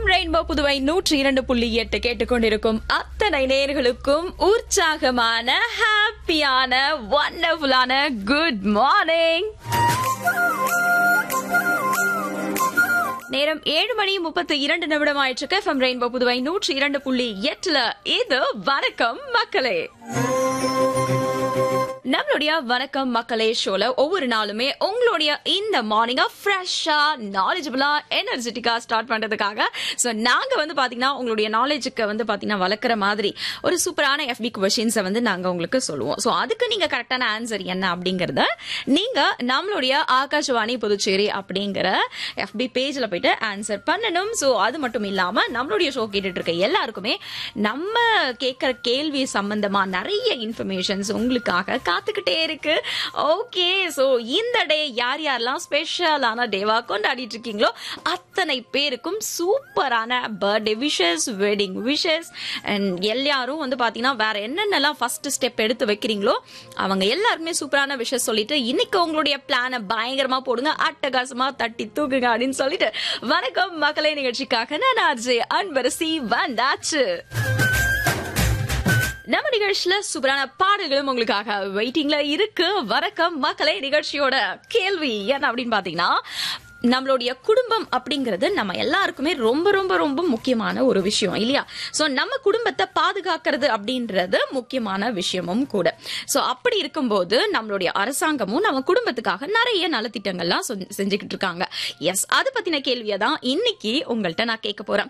rainbow Puduvai நூற்றி இரண்டு புள்ளி எட்டு கேட்டுக்கொண்டிருக்கும் அத்தனை நேர்களுக்கும் உற்சாகமான ஹாப்பியான வண்டர்ஃபுல்லான குட் மார்னிங் நேரம் ஏழு மணி முப்பத்தி இரண்டு நிமிடம் ஆயிடுச்சு எஃப்எம் ரெயின்போ புதுவை நூற்றி இரண்டு புள்ளி எட்டுல இது வணக்கம் மக்களே நம்மளுடைய வணக்கம் மக்களே ஷோல ஒவ்வொரு நாளுமே உங்களுடைய இந்த மார்னிங்கா ஃப்ரெஷ்ஷா நாலேஜபிளா எனர்ஜெட்டிக்கா ஸ்டார்ட் பண்றதுக்காக சோ நாங்க வந்து பாத்தீங்கன்னா உங்களுடைய நாலேஜுக்கு வந்து பாத்தீங்கன்னா வளர்க்குற மாதிரி ஒரு சூப்பரான எஃபி கொஷின்ஸை வந்து நாங்க உங்களுக்கு சொல்லுவோம் சோ அதுக்கு நீங்க கரெக்டான ஆன்சர் என்ன அப்படிங்கறத நீங்க நம்மளுடைய ஆகாஷவாணி புதுச்சேரி அப்படிங்கிற எஃபி பேஜ்ல போயிட்டு ஆன்சர் பண்ணணும் சோ அது மட்டும் இல்லாம நம்மளுடைய ஷோ கேட்டுட்டு இருக்க எல்லாருக்குமே நம்ம கேட்கிற கேள்வி சம்பந்தமா நிறைய இன்ஃபர்மேஷன்ஸ் உங்களுக்காக காத்துக்கிட்டே இருக்கு ஓகே சோ இந்த டே யார் யாரெல்லாம் ஸ்பெஷலான டேவா கொண்டாடிட்டு இருக்கீங்களோ அத்தனை பேருக்கும் சூப்பரான birthday wishes wedding wishes and எல்லாரும் வந்து பாத்தீங்கன்னா வேற என்னென்னலாம் ஃபர்ஸ்ட் ஸ்டெப் எடுத்து வைக்கிறீங்களோ அவங்க எல்லாருக்குமே சூப்பரான விஷயம் சொல்லிட்டு இன்னைக்கு உங்களுடைய பிளானை பயங்கரமா போடுங்க அட்டகாசமா தட்டி தூக்குங்க அப்படின்னு சொல்லிட்டு வணக்கம் மக்களே நிகழ்ச்சிக்காக நான் அஜய் அன்பரசி வந்தாச்சு நம்ம நிகழ்ச்சியில சூப்பரான பாடல்களும் உங்களுக்காக வெயிட்டிங்ல இருக்கு வணக்கம் மக்களே நிகழ்ச்சியோட கேள்வி என்ன அப்படின்னு பாத்தீங்கன்னா நம்மளுடைய குடும்பம் அப்படிங்கிறது நம்ம எல்லாருக்குமே ரொம்ப ரொம்ப ரொம்ப முக்கியமான ஒரு விஷயம் இல்லையா சோ நம்ம குடும்பத்தை பாதுகாக்கிறது அப்படின்றது முக்கியமான விஷயமும் கூட சோ அப்படி இருக்கும்போது நம்மளுடைய அரசாங்கமும் நம்ம குடும்பத்துக்காக நிறைய நலத்திட்டங்கள்லாம் செஞ்சு- செஞ்சுக்கிட்டு இருக்காங்க எஸ் அது பத்தின கேள்வியை தான் இன்னைக்கு உங்கள்கிட்ட நான் கேட்க போறேன்